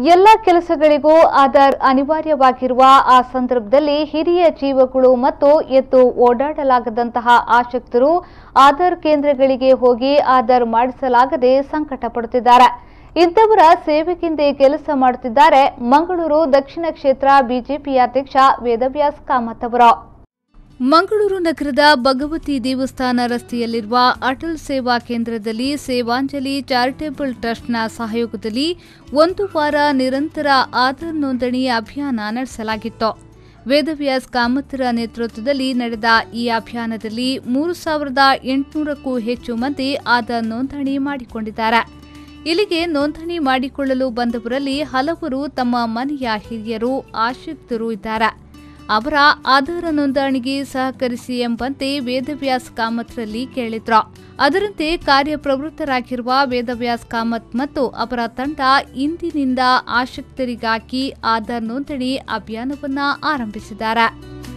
ಎಲ್ಲ ಕೆಲಸಗಳಿಗೂ ಆಧಾರ್ ಅನಿವಾರ್ಯವಾಗಿರುವ ಆ ಸಂದರ್ಭದಲ್ಲಿ ಹಿರಿಯ ಜೀವಗಳು ಮತ್ತು ಎದ್ದು ಓಡಾಡಲಾಗದಂತಹ ಆಸಕ್ತರು ಆಧಾರ್ ಕೇಂದ್ರಗಳಿಗೆ ಹೋಗಿ ಆಧಾರ್ ಮಾಡಿಸಲಾಗದೆ ಸಂಕಟ ಪಡುತ್ತಿದ್ದಾರೆ ಇಂಥವರ ಸೇವೆಗೆಂದೇ ಕೆಲಸ ಮಾಡುತ್ತಿದ್ದಾರೆ ಮಂಗಳೂರು ದಕ್ಷಿಣ ಕ್ಷೇತ್ರ ಬಿಜೆಪಿ ಅಧ್ಯಕ್ಷ ವೇದವ್ಯಾಸ್ ಕಾಮತ್ ಅವರು ಮಂಗಳೂರು ನಗರದ ಭಗವತಿ ದೇವಸ್ಥಾನ ರಸ್ತೆಯಲ್ಲಿರುವ ಅಟಲ್ ಸೇವಾ ಕೇಂದ್ರದಲ್ಲಿ ಸೇವಾಂಜಲಿ ಚಾರಿಟೇಬಲ್ ಟ್ರಸ್ಟ್ನ ಸಹಯೋಗದಲ್ಲಿ ಒಂದು ವಾರ ನಿರಂತರ ಆಧಾರ್ ನೋಂದಣಿ ಅಭಿಯಾನ ನಡೆಸಲಾಗಿತ್ತು ವೇದವ್ಯಾಸ್ ಕಾಮತ್ತರ ನೇತೃತ್ವದಲ್ಲಿ ನಡೆದ ಈ ಅಭಿಯಾನದಲ್ಲಿ ಮೂರು ಸಾವಿರದ ಎಂಟುನೂರಕ್ಕೂ ಹೆಚ್ಚು ಮಂದಿ ಆಧಾರ್ ನೋಂದಣಿ ಮಾಡಿಕೊಂಡಿದ್ದಾರೆ ಇಲ್ಲಿಗೆ ನೋಂದಣಿ ಮಾಡಿಕೊಳ್ಳಲು ಬಂದವರಲ್ಲಿ ಹಲವರು ತಮ್ಮ ಮನೆಯ ಹಿರಿಯರು ಆಶ್ರಿತರು ಇದ್ದಾರೆ ಅವರ ಆಧಾರ ನೋಂದಣಿಗೆ ಸಹಕರಿಸಿ ಎಂಬಂತೆ ವೇದವ್ಯಾಸ್ ಕಾಮತ್ರಲ್ಲಿ ಕೇಳಿದ್ರು ಅದರಂತೆ ಕಾರ್ಯಪ್ರವೃತ್ತರಾಗಿರುವ ವೇದವ್ಯಾಸ್ ಕಾಮತ್ ಮತ್ತು ಅವರ ತಂಡ ಇಂದಿನಿಂದ ಆಸಕ್ತರಿಗಾಗಿ ಆಧಾರ್ ನೋಂದಣಿ ಅಭಿಯಾನವನ್ನ ಆರಂಭಿಸಿದ್ದಾರೆ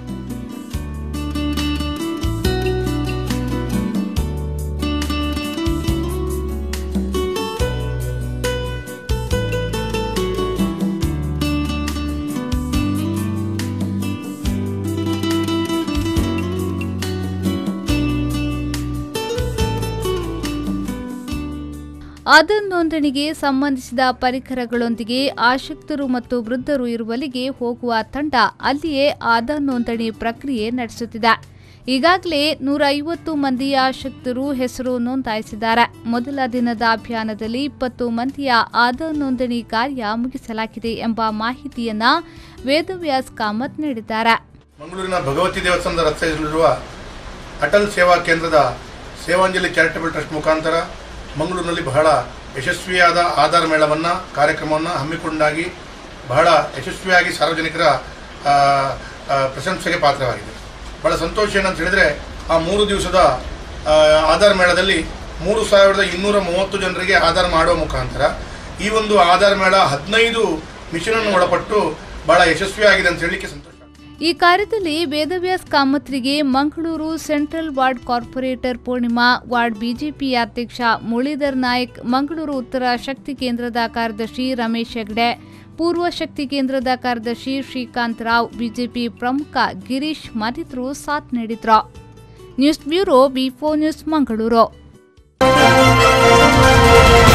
ಆಧಾರ್ ನೋಂದಣಿಗೆ ಸಂಬಂಧಿಸಿದ ಪರಿಕರಗಳೊಂದಿಗೆ ಆಸಕ್ತರು ಮತ್ತು ವೃದ್ಧರು ಇರುವಲ್ಲಿಗೆ ಹೋಗುವ ತಂಡ ಅಲ್ಲಿಯೇ ಆಧಾರ್ ನೋಂದಣಿ ಪ್ರಕ್ರಿಯೆ ನಡೆಸುತ್ತಿದೆ ಈಗಾಗಲೇ ನೂರ ಐವತ್ತು ಮಂದಿ ಆಸಕ್ತರು ಹೆಸರು ನೋಂದಾಯಿಸಿದ್ದಾರೆ ಮೊದಲ ದಿನದ ಅಭಿಯಾನದಲ್ಲಿ ಇಪ್ಪತ್ತು ಮಂದಿಯ ಆಧಾರ್ ನೋಂದಣಿ ಕಾರ್ಯ ಮುಗಿಸಲಾಗಿದೆ ಎಂಬ ಮಾಹಿತಿಯನ್ನ ವೇದವ್ಯಾಸ್ ಕಾಮತ್ ನೀಡಿದ್ದಾರೆ ಮಂಗಳೂರಿನ ಭಗವತಿ ದೇವಸ್ಥಾನದ ರಸ್ತೆಯಲ್ಲಿರುವ ಅಟಲ್ ಸೇವಾ ಕೇಂದ್ರದ ಸೇವಾಂಜಲಿ ಚಾರಿಟಬಲ್ ಟ್ರಸ್ಟ್ ಮುಖಾಂತರ ಮಂಗಳೂರಿನಲ್ಲಿ ಬಹಳ ಯಶಸ್ವಿಯಾದ ಆಧಾರ್ ಮೇಳವನ್ನು ಕಾರ್ಯಕ್ರಮವನ್ನು ಹಮ್ಮಿಕೊಂಡಾಗಿ ಬಹಳ ಯಶಸ್ವಿಯಾಗಿ ಸಾರ್ವಜನಿಕರ ಆ, ಆ, ಪ್ರಶಂಸೆಗೆ ಪಾತ್ರವಾಗಿದೆ ಬಹಳ ಸಂತೋಷ ಏನಂತ ಹೇಳಿದರೆ ಆ ಮೂರು ದಿವಸದ ಆ, ಆಧಾರ್ ಮೇಳದಲ್ಲಿ ಮೂರು ಸಾವಿರದ ಇನ್ನೂರ ಮೂವತ್ತು ಜನರಿಗೆ ಆಧಾರ್ ಮಾಡುವ ಮುಖಾಂತರ ಈ ಒಂದು ಆಧಾರ್ ಮೇಳ ಹದಿನೈದು ಮಿಷನನ್ನು ಒಳಪಟ್ಟು ಬಹಳ ಯಶಸ್ವಿಯಾಗಿದೆ ಅಂತ ಹೇಳಲಿಕ್ಕೆ ಸಂತೋಷ ಈ ಕಾರ್ಯದಲ್ಲಿ ವೇದವ್ಯಾಸ್ ಕಾಮತ್ರಿಗೆ Mangaluru central ward corporator Purnima ward BJP ಅಧ್ಯಕ್ಷ ಮುರಳೀಧರ್ ನಾಯಕ್ ಮಂಗಳೂರು ಉತ್ತರ ಶಕ್ತಿ ಕೇಂದ್ರದ ಕಾರ್ಯದರ್ಶಿ ರಮೇಶ್ ಹೆಗ್ಡೆ ಪೂರ್ವ ಶಕ್ತಿ ಕೇಂದ್ರದ ಕಾರ್ಯದರ್ಶಿ ಶ್ರೀಕಾಂತ್ ರಾವ್ ಬಿಜೆಪಿ ಪ್ರಮುಖ ಗಿರೀಶ್ ಮತ್ತಿತರರು ಸಾಥ್ ನೀಡಿದ್ರು news bureau B news Mangaluru